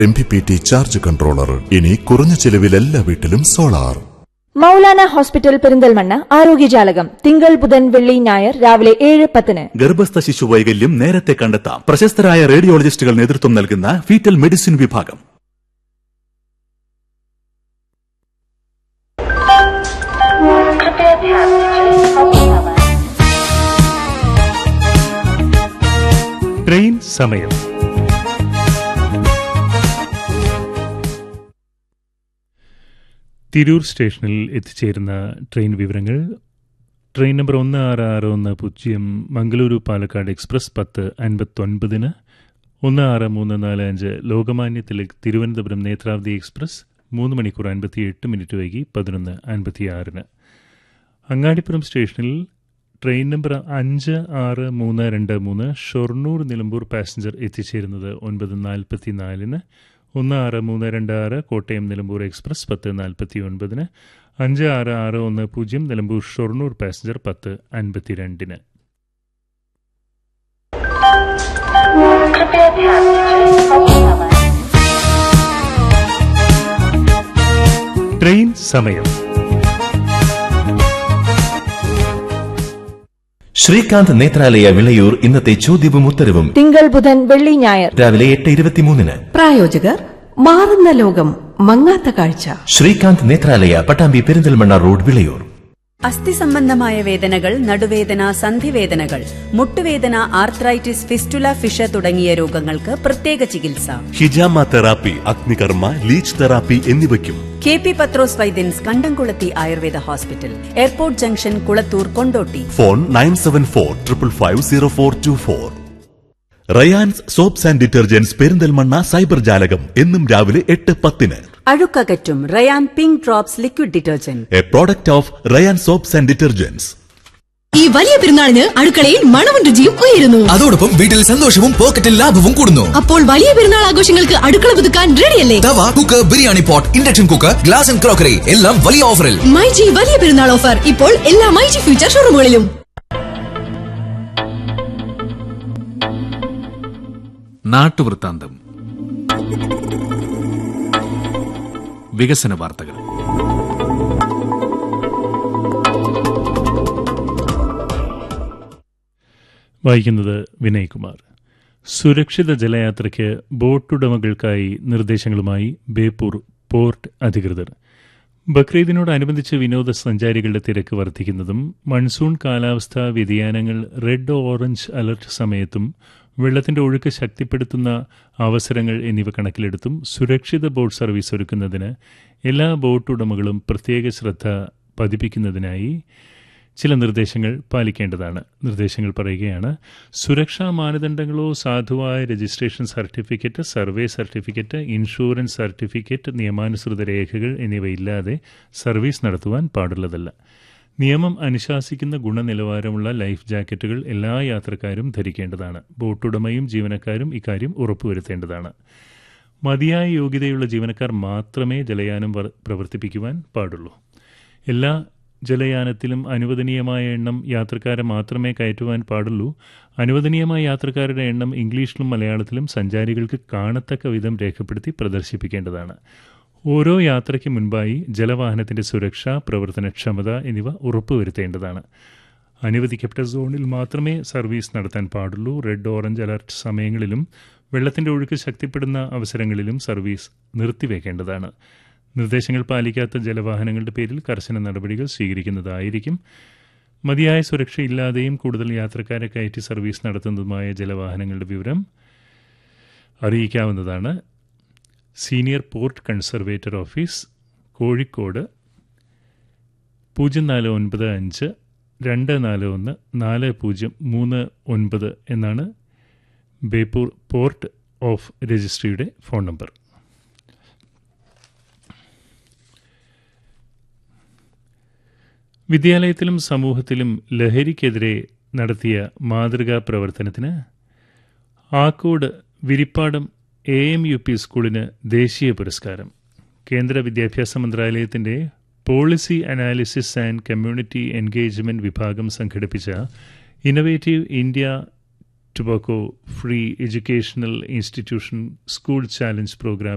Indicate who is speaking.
Speaker 1: M P P T charge controller ഇനി കുറഞ്ഞ ചെലവിൽ എല്ലാ വീട്ടിലും സോളാർ
Speaker 2: മൗലാന ഹോസ്പിറ്റൽ പെരിന്തൽമണ്ണ ആരോഗ്യജാലകം തിങ്കൾ ബുധൻ വെള്ളി ഞായർ രാവിലെ ഏഴ് പത്തിന്
Speaker 3: ഗർഭസ്ഥ ശിശു വൈകല്യം നേരത്തെ കണ്ടെത്താം പ്രശസ്തരായ റേഡിയോളജിസ്റ്റുകൾ നേതൃത്വം നൽകുന്ന ഫീറ്റൽ മെഡിസിൻ വിഭാഗം
Speaker 4: ട്രെയിൻ സമയം തിരൂർ സ്റ്റേഷനിൽ എത്തിച്ചേരുന്ന ട്രെയിൻ വിവരങ്ങൾ ട്രെയിൻ നമ്പർ ഒന്ന് ആറ് ആറ് ഒന്ന് പൂജ്യം മംഗളൂരു പാലക്കാട് എക്സ്പ്രസ് പത്ത് അൻപത്തൊൻപതിന് ഒന്ന് ആറ് മൂന്ന് നാല് അഞ്ച് ലോകമാന്യ തിലക് തിരുവനന്തപുരം നേത്രാവതി എക്സ്പ്രസ് മൂന്ന് മണിക്കൂർ അൻപത്തിയെട്ട് മിനിറ്റ് വൈകി പതിനൊന്ന് അൻപത്തിയാറിന് അങ്ങാടിപ്പുറം സ്റ്റേഷനിൽ ട്രെയിൻ നമ്പർ അഞ്ച് ആറ് മൂന്ന് രണ്ട് മൂന്ന് ഷൊർണൂർ നിലമ്പൂർ പാസഞ്ചർ എത്തിച്ചേരുന്നത് ഒൻപത് നാൽപ്പത്തി നാലിന് ഒന്ന് ആറ് മൂന്ന് രണ്ട് ആറ് കോട്ടയം നിലമ്പൂർ എക്സ്പ്രസ് പത്ത് നാൽപ്പത്തി ഒൻപതിന് അഞ്ച് ആറ് ആറ് ഒന്ന് പൂജ്യം നിലമ്പൂർ ഷൊർണൂർ പാസഞ്ചർ പത്ത് അൻപത്തിരണ്ടിന് ട്രെയിൻ സമയം
Speaker 5: ശ്രീകാന്ത് നേത്രാലയ വിളയൂർ ഇന്നത്തെ ചോദ്യവും ഉത്തരവും
Speaker 2: തിങ്കൾ ബുധൻ വെള്ളി ഞായർ
Speaker 5: രാവിലെ എട്ട് ഇരുപത്തിമൂന്നിന്
Speaker 6: പ്രായോജകർ മാറുന്ന ലോകം മങ്ങാത്ത കാഴ്ച
Speaker 5: ശ്രീകാന്ത് നേത്രാലയ പട്ടാമ്പി പെരിന്തൽമണ്ണ റോഡ് വിളയൂർ
Speaker 7: അസ്ഥി സംബന്ധമായ വേദനകൾ നടുവേദന സന്ധിവേദനകൾ മുട്ടുവേദന ആർത്രൈറ്റിസ് ഫിസ്റ്റുല ഫിഷ തുടങ്ങിയ രോഗങ്ങൾക്ക് പ്രത്യേക ചികിത്സ
Speaker 8: ഹിജാമ തെറാപ്പി അഗ്നികർമ്മ ലീച്ച് തെറാപ്പി എന്നിവയ്ക്കും
Speaker 7: K P Pathros Vaidyans Kandamkulathi Ayurveda hospital airport junction Kulathur Kondotty
Speaker 8: phone nine seven four triple five zero four two four Rayans soaps and detergents Perinthalmanna cyber ജാലകം എന്നും രാവിലെ എട്ട് പത്തിന്
Speaker 7: അഴുക്കകറ്റും Rayan pink drops liquid detergent
Speaker 8: a product of Rayan soaps and detergents
Speaker 9: ഈ വലിയ പെരുന്നാളിന് അടുക്കളയിൽ മണവും രുചിയും ഉയരുന്നു
Speaker 10: അതോടൊപ്പം വീട്ടിൽ സന്തോഷവും പോക്കറ്റിൽ ലാഭവും കൂടുന്നു
Speaker 9: അപ്പോൾ വലിയ പെരുന്നാൾ ആഘോഷങ്ങൾക്ക് അടുക്കള പുതുക്കാൻ റെഡിയല്ലേ
Speaker 10: തവ cooker biryani pot induction cooker glass and crockery എല്ലാം വലിയ ഓഫറിൽ
Speaker 9: മൈജി വലിയ പെരുന്നാൾ ഓഫർ ഇപ്പോൾ എല്ലാ മൈജി ഫ്യൂച്ചർ ഷോറൂമുകളിലും
Speaker 11: നാട്ടുവൃത്താന്തം വികസന വാർത്തകൾ
Speaker 4: വായിക്കുന്നത് വിനയ്കുമാർ സുരക്ഷിത ജലയാത്രയ്ക്ക് ബോട്ടുടമകൾക്കായി നിർദ്ദേശങ്ങളുമായി ബേപ്പൂർ പോർട്ട് അധികൃതർ ബക്രീദിനോടനുബന്ധിച്ച് വിനോദസഞ്ചാരികളുടെ തിരക്ക് വർദ്ധിക്കുന്നതും മൺസൂൺ കാലാവസ്ഥാ വ്യതിയാനങ്ങൾ റെഡ് ഓറഞ്ച് അലർട്ട് സമയത്തും വെള്ളത്തിന്റെ ഒഴുക്ക് ശക്തിപ്പെടുത്തുന്ന അവസരങ്ങൾ എന്നിവ കണക്കിലെടുത്തും സുരക്ഷിത ബോട്ട് സർവീസ് ഒരുക്കുന്നതിന് എല്ലാ ബോട്ട് ഉടമകളും പ്രത്യേക ശ്രദ്ധ പതിപ്പിക്കുന്നതിനായി ചില നിർദ്ദേശങ്ങൾ പാലിക്കേണ്ടതാണ് നിർദ്ദേശങ്ങൾ പറയുകയാണ് സുരക്ഷാ മാനദണ്ഡങ്ങളോ സാധുവായ registration certificate survey certificate insurance certificate നിയമാനുസൃത രേഖകൾ എന്നിവയില്ലാതെ സർവീസ് നടത്തുവാൻ പാടുള്ളതല്ല നിയമം അനുശാസിക്കുന്ന ഗുണനിലവാരമുള്ള ലൈഫ് ജാക്കറ്റുകൾ എല്ലാ യാത്രക്കാരും ധരിക്കേണ്ടതാണ് ബോട്ടുടമയും ജീവനക്കാരും ഇക്കാര്യം ഉറപ്പുവരുത്തേണ്ടതാണ് മതിയായ യോഗ്യതയുള്ള ജീവനക്കാർ മാത്രമേ ജലയാനം വർ- പ്രവർത്തിപ്പിക്കുവാൻ പാടുള്ളൂ എല്ലാ ജലയാനത്തിലും അനുവദനീയമായ എണ്ണം യാത്രക്കാരെ മാത്രമേ കയറ്റുവാൻ പാടുള്ളൂ അനുവദനീയമായ യാത്രക്കാരുടെ എണ്ണം ഇംഗ്ലീഷിലും മലയാളത്തിലും സഞ്ചാരികൾക്ക് കാണത്തക്ക വിധം രേഖപ്പെടുത്തി പ്രദർശിപ്പിക്കേണ്ടതാണ് ഓരോ യാത്രയ്ക്ക് മുൻപായി ജലവാഹനത്തിന്റെ സുരക്ഷ പ്രവർത്തനക്ഷമത എന്നിവ ഉറപ്പുവരുത്തേണ്ടതാണ് അനുവദിക്കപ്പെട്ട സോണിൽ മാത്രമേ സർവീസ് നടത്താൻ പാടുള്ളൂ റെഡ് ഓറഞ്ച് അലർട്ട് സമയങ്ങളിലും വെള്ളത്തിന്റെ ഒഴുക്ക് ശക്തിപ്പെടുന്ന അവസരങ്ങളിലും സർവീസ് നിർത്തിവെക്കേണ്ടതാണ് നിർദ്ദേശങ്ങൾ പാലിക്കാത്ത ജലവാഹനങ്ങളുടെ പേരിൽ കർശന നടപടികൾ സ്വീകരിക്കുന്നതായിരിക്കും മതിയായ സുരക്ഷയില്ലാതെയും കൂടുതൽ യാത്രക്കാരെ കയറ്റി സർവീസ് നടത്തുന്നതുമായ ജലവാഹനങ്ങളുടെ വിവരം അറിയിക്കാവുന്നതാണ് senior port conservator office Kozhikode പൂജ്യം നാല് ഒൻപത് അഞ്ച് രണ്ട് നാല് ഒന്ന് നാല് പൂജ്യം മൂന്ന് ഒൻപത് എന്നാണ് ബേപ്പൂർ പോർട്ട് ഓഫ് രജിസ്ട്രിയുടെ ഫോൺ നമ്പർ വിദ്യാലയത്തിലും സമൂഹത്തിലും ലഹരിക്കെതിരെ നടത്തിയ മാതൃകാ പ്രവർത്തനത്തിന് ആക്കോട് വിരിപ്പാടം എ എം യു പി സ്കൂളിന് ദേശീയ പുരസ്കാരം കേന്ദ്ര വിദ്യാഭ്യാസ മന്ത്രാലയത്തിന്റെ policy analysis and community engagement വിഭാഗം സംഘടിപ്പിച്ച innovative India tobacco free educational institution school challenge programme